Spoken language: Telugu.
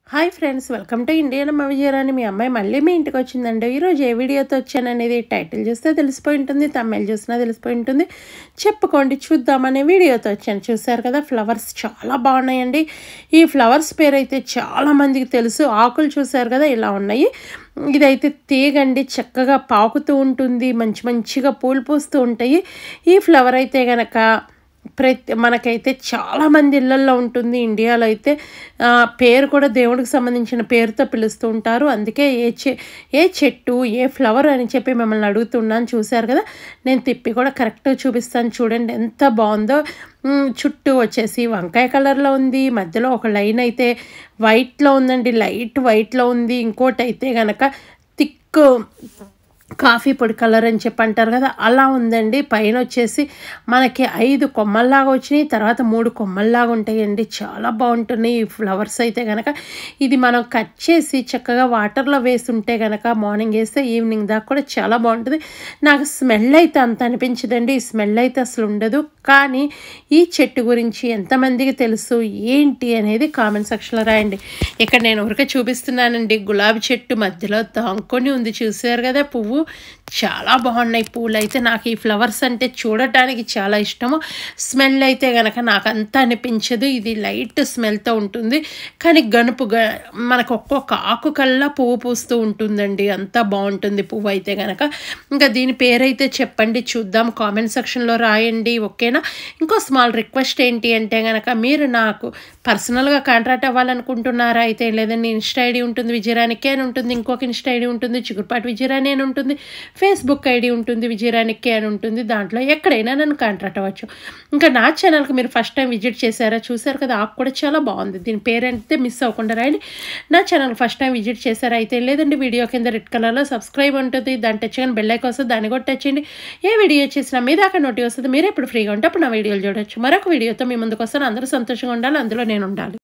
hi friends welcome to Indian అమ్మ విజయరాని మీ అమ్మాయి మళ్ళీ మీ ఇంటికి వచ్చిందండి ఈరోజు ఏ వీడియోతో వచ్చాననేది టైటిల్ చూస్తే తెలిసిపోయి ఉంటుంది తమిళ చూసినా తెలిసిపోయి ఉంటుంది చెప్పుకోండి చూద్దామనే వీడియోతో వచ్చాను చూసారు కదా ఫ్లవర్స్ చాలా బాగున్నాయండి ఈ ఫ్లవర్స్ పేరు అయితే చాలా మందికి తెలుసు ఆకులు చూసారు కదా ఇలా ఉన్నాయి ఇదైతే తీగండి చక్కగా పాకుతూ ఉంటుంది మంచి మంచిగా పూలు పూస్తూ ఉంటాయి ఈ ఫ్లవర్ అయితే గనక ప్రతి మనకైతే చాలామంది ఇళ్ళల్లో ఉంటుంది ఇండియాలో అయితే ఆ, పేరు కూడా దేవుడికి సంబంధించిన పేరుతో పిలుస్తూ ఉంటారు అందుకే ఏ చె ఏ చెట్టు ఏ ఫ్లవర్ అని చెప్పి మిమ్మల్ని అడుగుతున్నాను చూశారు కదా నేను తిప్పి కూడా కరెక్ట్గా చూపిస్తాను చూడండి ఎంత బాగుందో మ్, చుట్టూ వచ్చేసి వంకాయ కలర్లో ఉంది మధ్యలో ఒక లైన్ అయితే వైట్లో ఉందండి లైట్ వైట్లో ఉంది ఇంకోటి అయితే గనక థిక్ కాఫీ పొడి కలర్ అని చెప్పి అంటారు కదా అలా ఉందండి పైన వచ్చేసి మనకి ఐదు కొమ్మల్లాగా వచ్చినాయి తర్వాత మూడు కొమ్మల్లాగా ఉంటాయండి చాలా బాగుంటున్నాయి ఈ ఫ్లవర్స్ అయితే కనుక ఇది మనం కట్ చేసి చక్కగా వాటర్లో వేసి ఉంటే కనుక మార్నింగ్ వేస్తే ఈవినింగ్ దాకా కూడా చాలా బాగుంటుంది నాకు స్మెల్ అయితే అంత అనిపించదండి ఈ స్మెల్ అయితే అసలు ఉండదు కానీ ఈ చెట్టు గురించి ఎంతమందికి తెలుసు ఏంటి అనేది కామెంట్ సెక్షన్లో రాయండి ఇక్కడ నేను ఊరికే చూపిస్తున్నానండి గులాబీ చెట్టు మధ్యలో దాంకొని ఉంది చూసారు కదా పువ్వు చాలా బాగున్నాయి పూలు అయితే నాకు ఈ ఫ్లవర్స్ అంటే చూడటానికి చాలా ఇష్టము స్మెల్ అయితే గనక నాకు అంత అనిపించదు ఇది లైట్ స్మెల్తో ఉంటుంది కానీ గనుపుగా మనకు ఒక్కొక్క ఆకు కల్లా పువ్వు పూస్తూ ఉంటుందండి అంత బాగుంటుంది పువ్వు అయితే గనక ఇంకా దీని పేరైతే చెప్పండి చూద్దాం కామెంట్ సెక్షన్లో రాయండి ఓకేనా ఇంకో స్మాల్ రిక్వెస్ట్ ఏంటి అంటే గనక మీరు నాకు పర్సనల్గా కాంట్రాక్ట్ అవ్వాలనుకుంటున్నారా అయితే లేదండి ఇన్స్టా ఐడి ఉంటుంది విజయరానికి అని ఉంటుంది ఇంకొక ఇన్స్టా ఐడి ఉంటుంది చిగురుపాటి విజయరాణి అని ఉంటుంది ఫేస్బుక్ ఐడి ఉంటుంది విజయరానికి అని ఉంటుంది దాంట్లో ఎక్కడైనా నన్ను కాంట్రాక్ట్ అవ్వచ్చు ఇంకా నా ఛానల్కి మీరు ఫస్ట్ టైం విజిట్ చేశారా చూసారు కదా ఆకు కూడా చాలా బాగుంది దీని పేరంటే మిస్ అవ్వకుండా రాయండి నా ఛానల్ ఫస్ట్ టైం విజిట్ చేశారా అయితే లేదండి వీడియో కింద రెడ్ కలర్లో సబ్స్క్రైబ్ ఉంటుంది దాన్ని టచ్ కానీ బెల్ ఐకాన్ వస్తుంది దాన్ని కూడా టచ్ చేయండి ఏ వీడియో చేసినా మీ దాకా నోటి వస్తుంది మీరు ఎప్పుడు ఫ్రీగా ఉంటే అప్పుడు నా వీడియోలు చూడొచ్చు మరొక వీడియోతో మీ ముందుకు వస్తాను అందరూ సంతోషంగా ఉండాలి అందులో నేను ఉండాలి